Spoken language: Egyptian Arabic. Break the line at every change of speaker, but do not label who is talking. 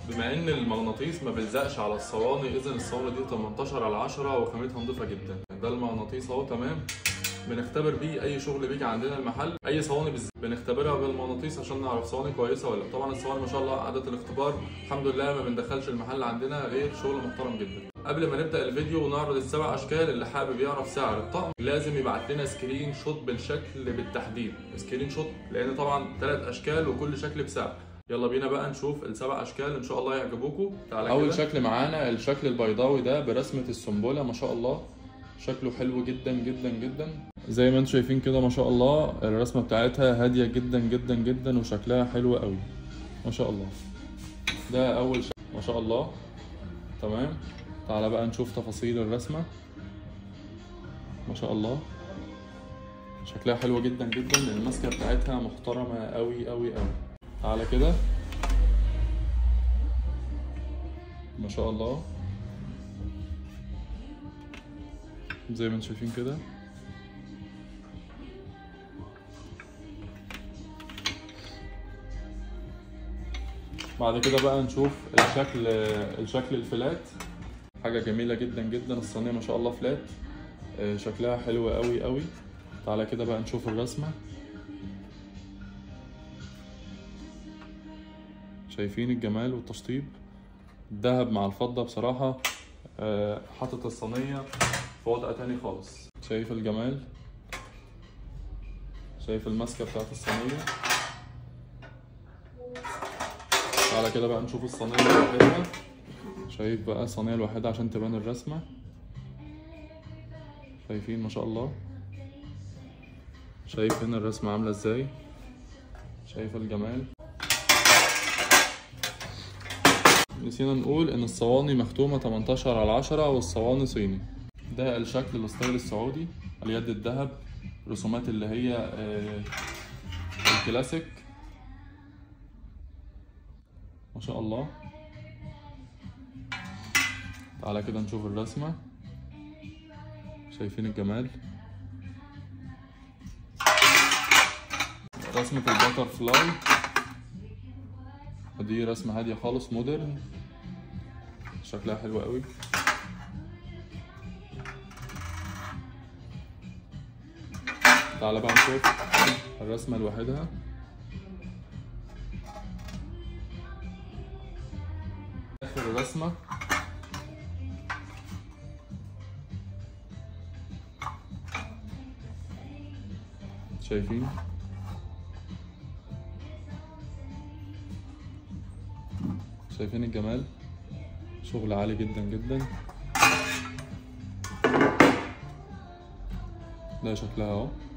بما ان المغناطيس ما بيلزقش على الصواني اذا الصواني دي 18 على 10 وخامتها نظيفه جدا ده المغناطيس اهو تمام بنختبر بيه اي شغل بيجي عندنا المحل اي صواني بالذات بنختبرها بالمغناطيس عشان نعرف صواني كويسه ولا لا طبعا الصواني ما شاء الله عاده الاختبار الحمد لله ما بندخلش المحل عندنا غير شغل محترم جدا قبل ما نبدا الفيديو ونعرض السبع اشكال اللي حابب يعرف سعر الطقم لازم يبعت لنا سكرين شوت بالشكل بالتحديد سكرين شوت لان طبعا ثلاث اشكال وكل شكل بسعر يلا بينا بقى نشوف السبع اشكال ان شاء الله يعجبوكم تعالى
اول
كده.
شكل معانا الشكل البيضاوي ده برسمه السنبله ما شاء الله شكله حلو جدا جدا جدا زي ما انتم شايفين كده ما شاء الله الرسمه بتاعتها هاديه جدا جدا جدا وشكلها حلو قوي ما شاء الله ده اول شكل ما شاء الله تمام تعالى بقى نشوف تفاصيل الرسمه ما شاء الله شكلها حلو جدا جدا الماسكه بتاعتها محترمه قوي قوي قوي تعالى كده ما شاء الله زي ما انتم شايفين كده بعد كده بقى نشوف الشكل الشكل الفلات حاجة جميلة جدا جدا الصينية ما شاء الله فلات آه، شكلها حلو قوي قوي تعالى كده بقى نشوف الرسمة شايفين الجمال والتشطيب الذهب مع الفضة بصراحة آه، حاطط الصينية في وضع تاني خالص شايف الجمال شايف الماسكة بتاعت الصينية تعالى كده بقى نشوف الصينية لوحدها شايف بقى الصينية لوحدها عشان تبان الرسمة شايفين ما شاء الله شايف هنا الرسمة عاملة ازاي شايف الجمال نسينا نقول ان الصواني مختومة 18 على 10 والصواني صيني ده الشكل الستايل السعودي اليد الذهب رسومات اللي هي آه، الكلاسيك ما شاء الله تعالى كده نشوف الرسمة شايفين الجمال رسمة الباتر فلاي ودي رسمة هادية خالص مودرن شكلها حلو قوي تعالى بقى نشوف الرسمة لوحدها آخر رسمة شايفين شايفين الجمال شغل عالي جدا جدا ده شكلها اهو